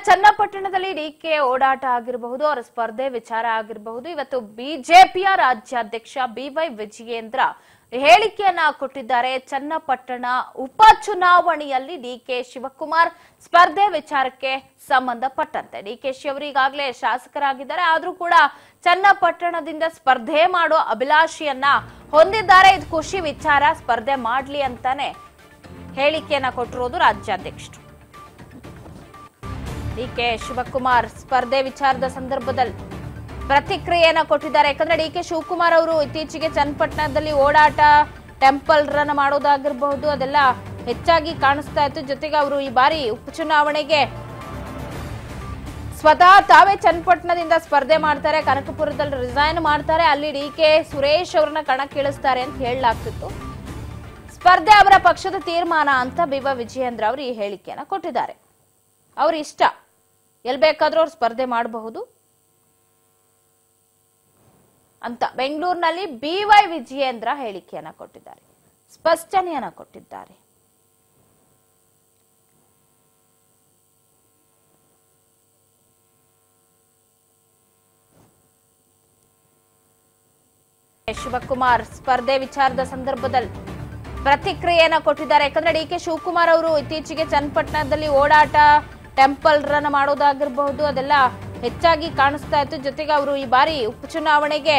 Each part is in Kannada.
ಚನ್ನಪಟ್ಟಣದಲ್ಲಿ ಡಿಕೆ ಓಡಾಟ ಆಗಿರಬಹುದು ಅವರ ಸ್ಪರ್ಧೆ ವಿಚಾರ ಆಗಿರಬಹುದು ಇವತ್ತು ಬಿಜೆಪಿಯ ರಾಜ್ಯಾಧ್ಯಕ್ಷ ಬಿವೈ ವಿಜಯೇಂದ್ರ ಹೇಳಿಕೆಯನ್ನ ಕೊಟ್ಟಿದ್ದಾರೆ ಚನ್ನಪಟ್ಟಣ ಉಪಚುನಾವಣೆಯಲ್ಲಿ ಡಿಕೆ ಶಿವಕುಮಾರ್ ಸ್ಪರ್ಧೆ ವಿಚಾರಕ್ಕೆ ಸಂಬಂಧಪಟ್ಟಂತೆ ಡಿಕೆಶಿ ಅವರು ಈಗಾಗಲೇ ಶಾಸಕರಾಗಿದ್ದಾರೆ ಆದ್ರೂ ಕೂಡ ಚನ್ನಪಟ್ಟಣದಿಂದ ಸ್ಪರ್ಧೆ ಮಾಡೋ ಅಭಿಲಾಷೆಯನ್ನ ಹೊಂದಿದ್ದಾರೆ ಇದು ಖುಷಿ ವಿಚಾರ ಸ್ಪರ್ಧೆ ಮಾಡ್ಲಿ ಅಂತಾನೆ ಹೇಳಿಕೆಯನ್ನ ಕೊಟ್ಟಿರೋದು ರಾಜ್ಯಾಧ್ಯಕ್ಷರು ಡಿಕೆ ಶಿವಕುಮಾರ್ ಸ್ಪರ್ಧೆ ವಿಚಾರದ ಸಂದರ್ಭದಲ್ಲಿ ಪ್ರತಿಕ್ರಿಯೆಯನ್ನ ಕೊಟ್ಟಿದ್ದಾರೆ ಯಾಕಂದ್ರೆ ಡಿ ಕೆ ಶಿವಕುಮಾರ್ ಅವರು ಇತ್ತೀಚೆಗೆ ಚನ್ನಪಟ್ಟಣದಲ್ಲಿ ಓಡಾಟ ಟೆಂಪಲ್ ರನ್ ಮಾಡೋದಾಗಿರಬಹುದು ಅದೆಲ್ಲ ಹೆಚ್ಚಾಗಿ ಕಾಣಿಸ್ತಾ ಇತ್ತು ಜೊತೆಗೆ ಅವರು ಈ ಬಾರಿ ಉಪಚುನಾವಣೆಗೆ ಸ್ವತಃ ತಾವೇ ಚನ್ನಪಟ್ಟಣದಿಂದ ಸ್ಪರ್ಧೆ ಮಾಡ್ತಾರೆ ಕನಕಪುರದಲ್ಲಿ ರಿಸೈನ್ ಮಾಡ್ತಾರೆ ಅಲ್ಲಿ ಡಿ ಕೆ ಸುರೇಶ್ ಅವ್ರನ್ನ ಕಣಕ್ಕಿಳಿಸ್ತಾರೆ ಅಂತ ಹೇಳಲಾಗ್ತಿತ್ತು ಸ್ಪರ್ಧೆ ಅವರ ಪಕ್ಷದ ತೀರ್ಮಾನ ಅಂತ ಬಿವ ವಿಜಯೇಂದ್ರ ಅವರು ಈ ಹೇಳಿಕೆಯನ್ನ ಕೊಟ್ಟಿದ್ದಾರೆ ಅವ್ರ ಇಷ್ಟ ಎಲ್ ಬೇಕಾದ್ರೂ ಅವ್ರು ಸ್ಪರ್ಧೆ ಮಾಡಬಹುದು ಅಂತ ಬೆಂಗಳೂರಿನಲ್ಲಿ ಬಿವೈ ವಿಜಯೇಂದ್ರ ಹೇಳಿಕೆಯನ್ನ ಕೊಟ್ಟಿದ್ದಾರೆ ಸ್ಪಷ್ಟನೆಯನ್ನ ಕೊಟ್ಟಿದ್ದಾರೆ ಶಿವಕುಮಾರ್ ಸ್ಪರ್ಧೆ ವಿಚಾರದ ಸಂದರ್ಭದಲ್ಲಿ ಪ್ರತಿಕ್ರಿಯೆಯನ್ನ ಕೊಟ್ಟಿದ್ದಾರೆ ಯಾಕಂದ್ರೆ ಡಿ ಕೆ ಶಿವಕುಮಾರ್ ಅವರು ಇತ್ತೀಚೆಗೆ ಚನ್ನಪಟ್ಟಣದಲ್ಲಿ ಓಡಾಟ ಟೆಂಪಲ್ ರನ್ ಮಾಡೋದಾಗಿರಬಹುದು ಅದೆಲ್ಲ ಹೆಚ್ಚಾಗಿ ಕಾಣಿಸ್ತಾ ಇತ್ತು ಜೊತೆಗೆ ಅವರು ಈ ಬಾರಿ ಉಪಚುನಾವಣೆಗೆ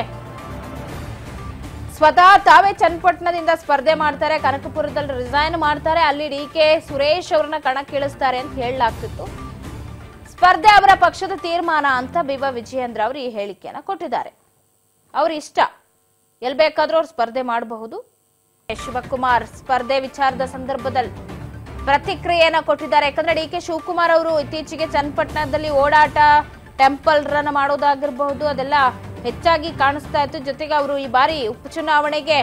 ಸ್ವತಃ ತಾವೇ ಚನ್ನಪಟ್ಟಣದಿಂದ ಸ್ಪರ್ಧೆ ಮಾಡ್ತಾರೆ ಕನಕಪುರದಲ್ಲಿ ರಿಸೈನ್ ಮಾಡ್ತಾರೆ ಅಲ್ಲಿ ಡಿ ಕೆ ಸುರೇಶ್ ಅವ್ರನ್ನ ಕಣಕ್ಕಿಳಿಸ್ತಾರೆ ಅಂತ ಹೇಳಲಾಗ್ತಿತ್ತು ಸ್ಪರ್ಧೆ ಅವರ ಪಕ್ಷದ ತೀರ್ಮಾನ ಅಂತ ಬಿವ ವಿಜಯೇಂದ್ರ ಅವರು ಈ ಹೇಳಿಕೆಯನ್ನ ಕೊಟ್ಟಿದ್ದಾರೆ ಅವ್ರ ಇಷ್ಟ ಎಲ್ ಬೇಕಾದ್ರೂ ಅವ್ರು ಸ್ಪರ್ಧೆ ಮಾಡಬಹುದು ಶಿವಕುಮಾರ್ ಸ್ಪರ್ಧೆ ವಿಚಾರದ ಸಂದರ್ಭದಲ್ಲಿ ಪ್ರತಿಕ್ರಿಯೆಯನ್ನ ಕೊಟ್ಟಿದ್ದಾರೆ ಯಾಕಂದ್ರೆ ಡಿ ಕೆ ಶಿವಕುಮಾರ್ ಅವರು ಇತ್ತೀಚೆಗೆ ಚನ್ನಪಟ್ಟಣದಲ್ಲಿ ಓಡಾಟ ಟೆಂಪಲ್ ರನ್ ಮಾಡೋದಾಗಿರಬಹುದು ಅದೆಲ್ಲ ಹೆಚ್ಚಾಗಿ ಕಾಣಿಸ್ತಾ ಇತ್ತು ಜೊತೆಗೆ ಅವರು ಈ ಬಾರಿ ಉಪಚುನಾವಣೆಗೆ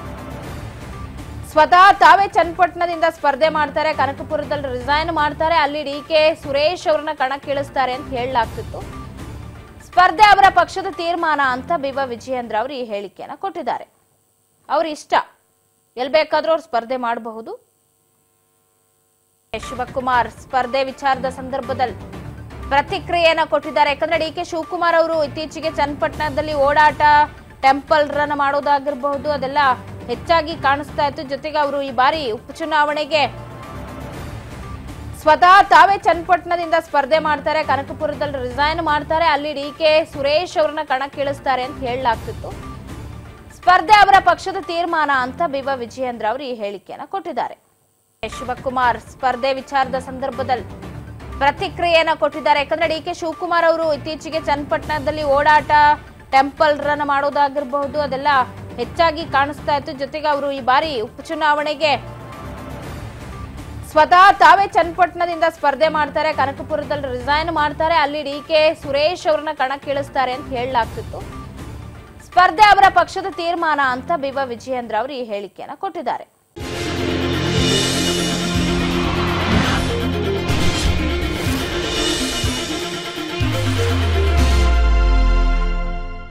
ಸ್ವತಃ ತಾವೇ ಚನ್ನಪಟ್ಟಣದಿಂದ ಸ್ಪರ್ಧೆ ಮಾಡ್ತಾರೆ ಕನಕಪುರದಲ್ಲಿ ರಿಸೈನ್ ಮಾಡ್ತಾರೆ ಅಲ್ಲಿ ಡಿ ಕೆ ಸುರೇಶ್ ಅವ್ರನ್ನ ಕಣಕ್ಕಿಳಿಸ್ತಾರೆ ಅಂತ ಹೇಳಲಾಗ್ತಿತ್ತು ಸ್ಪರ್ಧೆ ಅವರ ಪಕ್ಷದ ತೀರ್ಮಾನ ಅಂತ ಬಿವ ವಿಜಯೇಂದ್ರ ಅವರು ಈ ಹೇಳಿಕೆಯನ್ನ ಕೊಟ್ಟಿದ್ದಾರೆ ಅವ್ರ ಇಷ್ಟ ಎಲ್ ಬೇಕಾದ್ರೂ ಅವ್ರು ಸ್ಪರ್ಧೆ ಮಾಡಬಹುದು ಶಿವಕುಮಾರ್ ಸ್ಪರ್ಧೆ ವಿಚಾರದ ಸಂದರ್ಭದಲ್ಲಿ ಪ್ರತಿಕ್ರಿಯೆಯನ್ನ ಕೊಟ್ಟಿದ್ದಾರೆ ಯಾಕಂದ್ರೆ ಡಿ ಕೆ ಶಿವಕುಮಾರ್ ಅವರು ಇತ್ತೀಚೆಗೆ ಚನ್ನಪಟ್ಟಣದಲ್ಲಿ ಓಡಾಟ ಟೆಂಪಲ್ ರನ್ ಮಾಡೋದಾಗಿರಬಹುದು ಅದೆಲ್ಲ ಹೆಚ್ಚಾಗಿ ಕಾಣಿಸ್ತಾ ಇತ್ತು ಜೊತೆಗೆ ಅವರು ಈ ಬಾರಿ ಉಪಚುನಾವಣೆಗೆ ಸ್ವತಃ ತಾವೇ ಚನ್ನಪಟ್ಟಣದಿಂದ ಸ್ಪರ್ಧೆ ಮಾಡ್ತಾರೆ ಕನಕಪುರದಲ್ಲಿ ರಿಸೈನ್ ಮಾಡ್ತಾರೆ ಅಲ್ಲಿ ಡಿ ಕೆ ಸುರೇಶ್ ಅವ್ರನ್ನ ಕಣಕ್ಕಿಳಿಸ್ತಾರೆ ಅಂತ ಹೇಳಲಾಗ್ತಿತ್ತು ಸ್ಪರ್ಧೆ ಅವರ ಪಕ್ಷದ ತೀರ್ಮಾನ ಅಂತ ಬಿವ ವಿಜಯೇಂದ್ರ ಅವರು ಈ ಹೇಳಿಕೆಯನ್ನ ಕೊಟ್ಟಿದ್ದಾರೆ ಶಿವಕುಮಾರ್ ಸ್ಪರ್ಧೆ ವಿಚಾರದ ಸಂದರ್ಭದಲ್ಲಿ ಪ್ರತಿಕ್ರಿಯೆಯನ್ನ ಕೊಟ್ಟಿದ್ದಾರೆ ಯಾಕಂದ್ರೆ ಡಿ ಕೆ ಶಿವಕುಮಾರ್ ಅವರು ಇತ್ತೀಚೆಗೆ ಚನ್ನಪಟ್ಟಣದಲ್ಲಿ ಓಡಾಟ ಟೆಂಪಲ್ ರನ್ ಮಾಡೋದಾಗಿರಬಹುದು ಅದೆಲ್ಲ ಹೆಚ್ಚಾಗಿ ಕಾಣಿಸ್ತಾ ಇತ್ತು ಜೊತೆಗೆ ಅವರು ಈ ಬಾರಿ ಉಪಚುನಾವಣೆಗೆ ಸ್ವತಃ ತಾವೇ ಚನ್ನಪಟ್ಟಣದಿಂದ ಸ್ಪರ್ಧೆ ಮಾಡ್ತಾರೆ ಕನಕಪುರದಲ್ಲಿ ರಿಸೈನ್ ಮಾಡ್ತಾರೆ ಅಲ್ಲಿ ಡಿ ಕೆ ಸುರೇಶ್ ಅವ್ರನ್ನ ಕಣಕ್ಕಿಳಿಸ್ತಾರೆ ಅಂತ ಹೇಳಲಾಗ್ತಿತ್ತು ಸ್ಪರ್ಧೆ ಅವರ ಪಕ್ಷದ ತೀರ್ಮಾನ ಅಂತ ಬಿವ ವಿಜಯೇಂದ್ರ ಅವರು ಈ ಹೇಳಿಕೆಯನ್ನ ಕೊಟ್ಟಿದ್ದಾರೆ